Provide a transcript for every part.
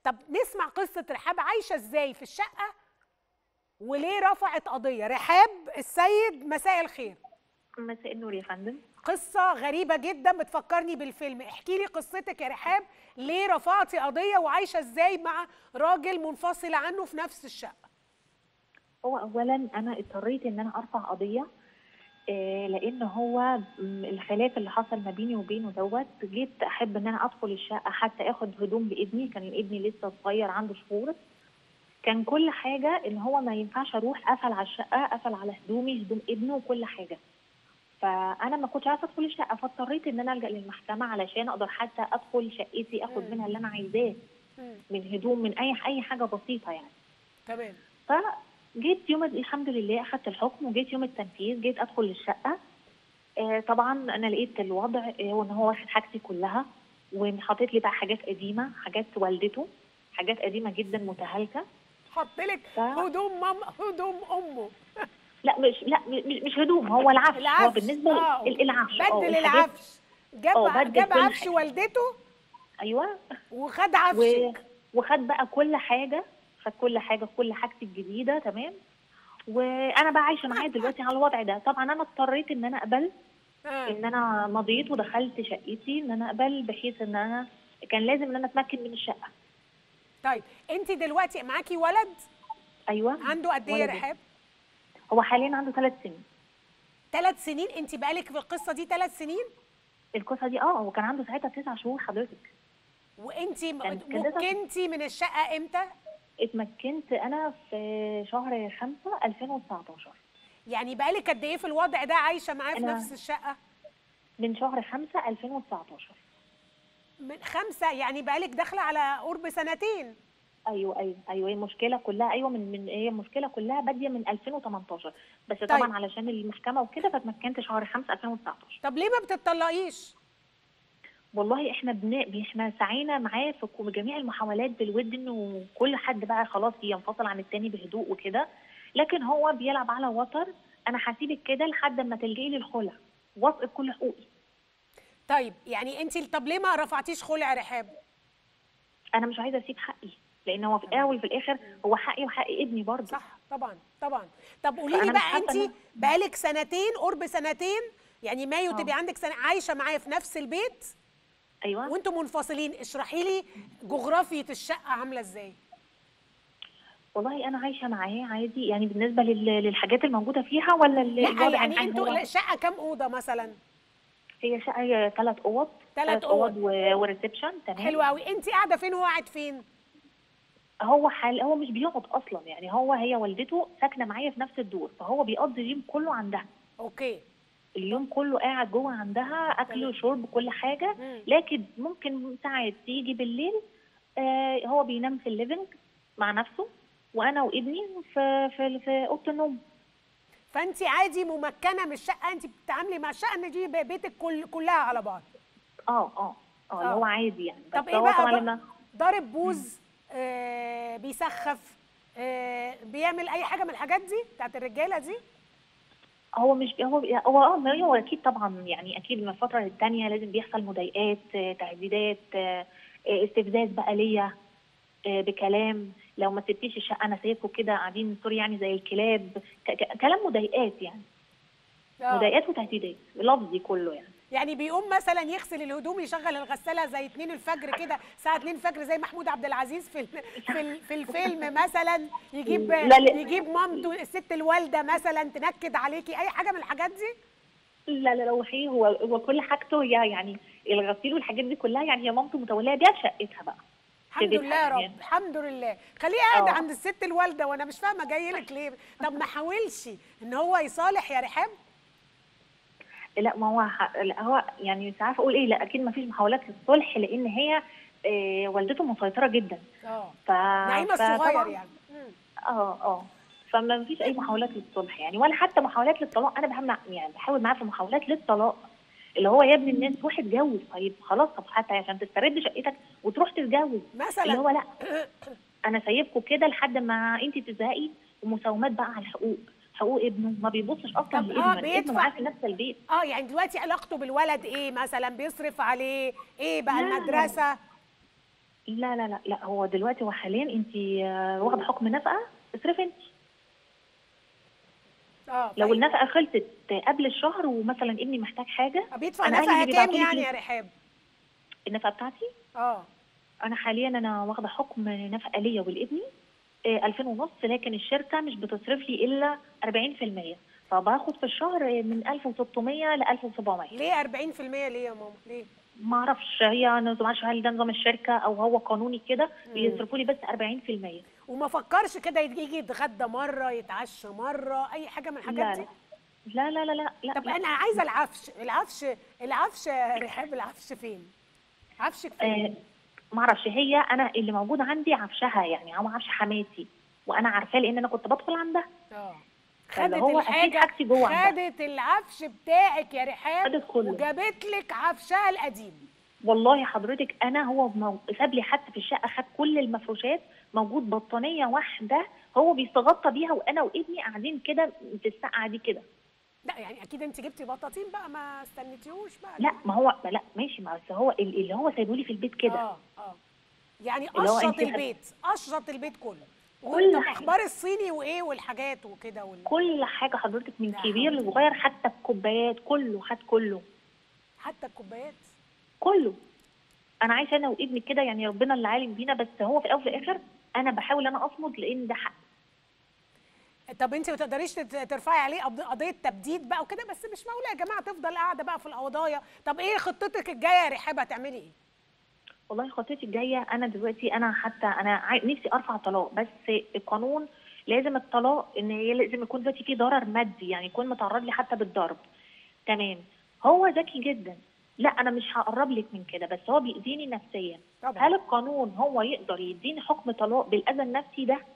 طب نسمع قصه رحاب عايشه ازاي في الشقه وليه رفعت قضيه رحاب السيد مساء الخير مساء النور يا فندم قصه غريبه جدا بتفكرني بالفيلم احكي لي قصتك يا رحاب ليه رفعتي قضيه وعايشه ازاي مع راجل منفصل عنه في نفس الشقه هو اولا انا اضطريت ان انا ارفع قضيه آه، لان هو م، الخلاف اللي حصل ما بيني وبينه دوت جيت احب ان انا ادخل الشقه حتى اخد هدوم لابني كان ابني لسه صغير عنده شهور كان كل حاجه ان هو ما ينفعش اروح قفل على الشقه قفل على هدومي هدوم ابنه وكل حاجه فانا ما كنتش عارفه ادخل الشقه فاضطريت ان انا الجا للمحكمه علشان اقدر حتى ادخل شقتي اخد مم. منها اللي انا عايزاه مم. من هدوم من اي اي حاجه بسيطه يعني تمام فجيت يوم الحمد لله اخدت الحكم وجيت يوم التنفيذ جيت ادخل الشقه آه طبعا انا لقيت الوضع آه، هو ان هو واخد حاجتي كلها وحاطط لي بقى حاجات قديمه حاجات والدته حاجات قديمه جدا متهالكه حط لك ف- هدوم مام هدوم امه لا مش لا مش, مش هدوم هو العفش, هو العفش بالنسبه آه. لل- العفش آه، بدل الحاجات- العفش جاب آه، بدل جاب كل عفش حاجة. والدته ايوه وخد و... عفشك وخد بقى كل حاجه خد كل حاجه كل حاجتي الجديده تمام وانا بقى عايشه معاه دلوقتي على الوضع ده طبعا انا اضطريت ان انا اقبل آه. ان انا مضيت ودخلت شقتي ان انا اقبل بحيث ان انا كان لازم ان انا اتمكن من الشقه طيب انت دلوقتي معاكي ولد ايوه عنده قد ايه يا ولد. رحاب هو حاليا عنده ثلاث سنين ثلاث سنين انت بقالك في القصه دي ثلاث سنين القصه دي اه هو كان عنده ساعتها تسع شهور حضرتك وانت كان كده طبعا. مكنتي من الشقه امتى اتمكنت انا في شهر 5 2019 يعني بقالك قد ايه في الوضع ده عايشه معاه في أنا- نفس الشقه من شهر 5 2019 من خمسه يعني بقالك داخله على قرب سنتين ايوه ايوه ايوه هي المشكله كلها ايوه من من هي المشكله كلها باديه من 2018 بس طبعا طيب. علشان المحكمه وكده فتمكنت شهر 5 2019 طب ليه ما بتطلقيش والله احنا بن... احنا سعينا معاه في كو- جميع المحاولات بالود انه كل حد بقى خلاص ينفصل عن التاني بهدوء وكده لكن هو بيلعب على وتر انا هسيبك كده لحد ما تلجئي للخلع واثق كل حقوقي طيب يعني انت طب ليه ما رفعتيش خلع يا رحاب انا مش عايزه اسيب حقي لان هو في الاول وفي الاخر هو حقي وحق ابني برضه صح طبعا طبعا طب قولي لي فأنا مش بقى حاسة انت إن- بقالك سنتين قرب سنتين يعني مايو آه. تبقي عندك سنة عايشه معايا في نفس البيت ايوه وانتم منفصلين اشرحي لي جغرافيه الشقه عامله ازاي والله انا عايشه معاه عادي يعني بالنسبه لل... للحاجات الموجوده فيها ولا ال- لا الوضع يعني العام انتوا هو- لا، الشقه كام اوضه مثلا هي شقه ثلاث اوض تلات ثلاث أوض. اوض و... وريسبشن تمام حلو قوي انت قاعده فين وهو قاعد فين هو حال هو مش بيقعد اصلا يعني هو هي والدته ساكنه معايا في نفس الدور فهو بيقضي اليوم كله عندها اوكي اليوم كله قاعد جوه عندها اكل تمام. وشرب كل حاجه مم. لكن ممكن ساعات يجي بالليل آه هو بينام في الليفنج مع نفسه وانا وابني في في في اوضه النوم فانت عادي ممكنه من الشقه انت بتتعاملي مع الشقه ان دي بيتك كل كلها على بعض اه اه اه اللي آه. هو عادي يعني طب بس ايه هو بقى طبعا بقى؟ لما ضارب بوز آه بيسخف آه بيعمل اي حاجه من الحاجات دي بتاعت الرجاله دي هو مش هو هو اه ما هو اكيد طبعا يعني اكيد من فتره للتانيه لازم بيحصل مضايقات آه، تهديدات آه، آه، استفزاز بقى ليا آه، بكلام لو ما سبتيش الشقه انا سايبكم كده قاعدين سوري يعني زي الكلاب ك- ك- كلام مضايقات يعني آه. مضايقات وتهديدات لفظي كله يعني يعني بيقوم مثلا يغسل الهدوم يشغل الغساله زي 2 الفجر كده الساعه 2 الفجر زي محمود عبد العزيز في ال- في ال- في الفيلم مثلا يجيب لا، لا. يجيب مامته الست الوالده مثلا تنكد عليكي اي حاجه من الحاجات دي لا لا لا وحقيقي هو هو كل حاجته هي يعني الغسيل والحاجات دي كلها يعني هي مامته متوليه بيها في شقتها بقى الحمد بيتها لله يا رب يعني. الحمد لله خليه قاعد آه. عند الست الوالده وانا مش فاهمه جاي لك ليه طب ما حاولش ان هو يصالح يا رحاب لا ما هو ح- لا هو يعني مش عارفه اقول ايه لا اكيد ما فيش محاولات للصلح لان هي آه، والدته مسيطره جدا اه ف نعيمه فطبعاً- الصغير يعني مم. اه اه فما فيش اي محاولات للصلح يعني ولا حتى محاولات للطلاق انا بهم يعني بحاول معاه في محاولات للطلاق اللي هو يا ابن الناس روح اتجوز طيب خلاص طب حتى عشان تسترد شقتك وتروح تتجوز اللي هو مثلا لا انا سايبكم كده لحد ما انت تزهقي ومساومات بقى على الحقوق حقوق ابنه ما بيبصش اصلا طب آه، لابنه يعني بيدفع- ابنه معاه في نفس البيت اه يعني دلوقتي علاقته بالولد ايه مثلا بيصرف عليه ايه بقى لا، لا. المدرسه لا لا لا لا هو دلوقتي هو حاليا انت واخده حكم نفقه اصرفي انت اه لو طيب. النفقه خلصت قبل الشهر ومثلا ابني محتاج حاجه بيدفع أنا أهلي نفقه كام بيبعتولي يعني فلوس. يا رحاب النفقه بتاعتي اه انا حاليا انا واخده حكم نفقه ليا ولابني آه، 2000 ونص لكن الشركه مش بتصرف لي الا 40% فباخد في الشهر من 1600 ل 1700 ليه 40% ليه يا ماما ليه ما اعرفش هي انا ما اعرفش هل ده نظام الشركه او هو قانوني كده بيصرفوا لي بس 40% وما فكرش كده يجي يتغدى مره يتعشى مره اي حاجه من الحاجات لا دي لا لا لا لا لا طب لا. انا عايزه العفش العفش العفش يا رحاب العفش فين عفشك آه فين ما اعرفش هي انا اللي موجود عندي عفشها يعني او عفش حماتي وانا عارفاه لان انا كنت بدخل عندها اه فاللي خدت هو أكيد الحاجه حاجتي جوه عندها. خدت العفش بتاعك يا رحاب خدت كله. وجابت لك عفشها القديم والله حضرتك انا هو مو- ساب لي حتى في الشقه خد كل المفروشات موجود بطانيه واحده هو بيستغطى بيها وانا وابني قاعدين كده في السقعه دي كده لا يعني اكيد انت جبتي بطاطين بقى ما استنيتيهوش بقى لا ما هو لا ماشي ما بس هو ال- اللي هو سايبه لي في البيت كده اه اه يعني اللي هو قشط أنت خد- البيت قشط البيت كله كل طب حاجة. اخبار الصيني وايه والحاجات وكده وال... كل حاجه حضرتك من لا كبير حول لصغير حتى الكوبايات كله خد كله حتى الكوبايات كله انا عايشه انا وابني كده يعني ربنا اللي عالم بينا بس هو في الاول وفي الاخر انا بحاول انا اصمد لان ده حق طب انت ما تقدريش تت- ترفعي عليه قض- قضيه تبديد بقى وكده بس مش معقوله يا جماعه تفضل قاعده بقى في القضايا طب ايه خطتك الجايه يا رحاب هتعملي ايه والله خطتي الجايه انا دلوقتي انا حتى انا عاي- نفسي ارفع طلاق بس القانون لازم الطلاق ان هي لازم يكون دلوقتي في ضرر مادي يعني يكون متعرض لي حتى بالضرب تمام هو ذكي جدا لا انا مش هقرب لك من كده بس هو بيأذيني نفسيا طبعا هل القانون هو يقدر يديني حكم طلاق بالاذى النفسي ده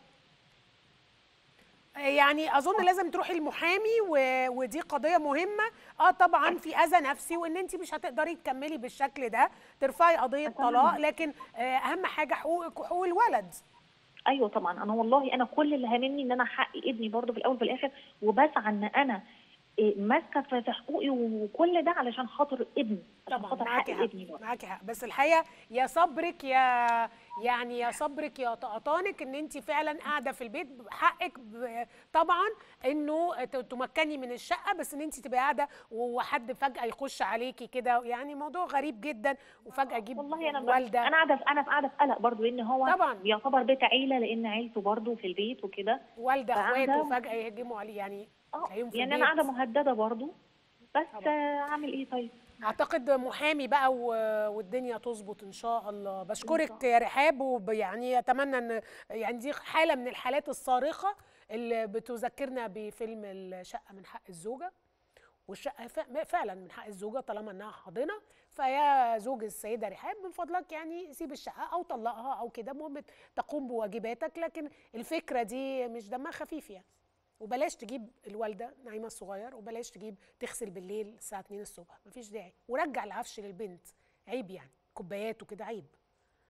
يعني اظن لازم تروحي المحامي و... ودي قضيه مهمه اه طبعا في اذى نفسي وان انت مش هتقدري تكملي بالشكل ده ترفعي قضيه أتمنى. طلاق لكن آه اهم حاجه حقوقك وحقوق الولد ايوه طبعا انا والله انا كل اللي هاممني ان انا احقق ابني برضه في الاول وفي الاخر وبسعى ان انا إيه، ماسكه في في حقوقي وكل ده علشان خاطر ابني عشان طبعا خاطر معاكي احقق حق ابني برضه معاكي حق بس الحقيقه يا صبرك يا يعني يا صبرك يا طقطانك ان انت فعلا قاعده في البيت حقك ب- طبعا انه ت- تمكني من الشقه بس ان انت تبقى قاعده وحد فجاه يخش عليكي كده يعني موضوع غريب جدا وفجاه يجيب والله انا والده انا قاعده في انا في قاعده في قلق برضه لان هو طبعاً. بيعتبر بيت عيله لان عيلته برضه في البيت وكده والده فقاعدة- اخواته فجاه يهجموا عليه يعني اه تلاقيهم في يعني انا البيت. قاعده مهدده برضه بس طبعاً. آه، اعمل ايه طيب اعتقد محامي بقى و- والدنيا تظبط ان شاء الله بشكرك يا رحاب ويعني اتمنى ان يعني دي حاله من الحالات الصارخه اللي بتذكرنا بفيلم الشقه من حق الزوجه والشقه ف- فعلا من حق الزوجه طالما انها حاضنه فيا زوج السيده رحاب من فضلك يعني سيب الشقه او طلقها او كده المهم تقوم بواجباتك لكن الفكره دي مش دمها خفيف يعني وبلاش تجيب الوالده نايمه الصغير وبلاش تجيب تغسل بالليل الساعه 2 الصبح مفيش داعي ورجع العفش للبنت عيب يعني كوبايات وكده عيب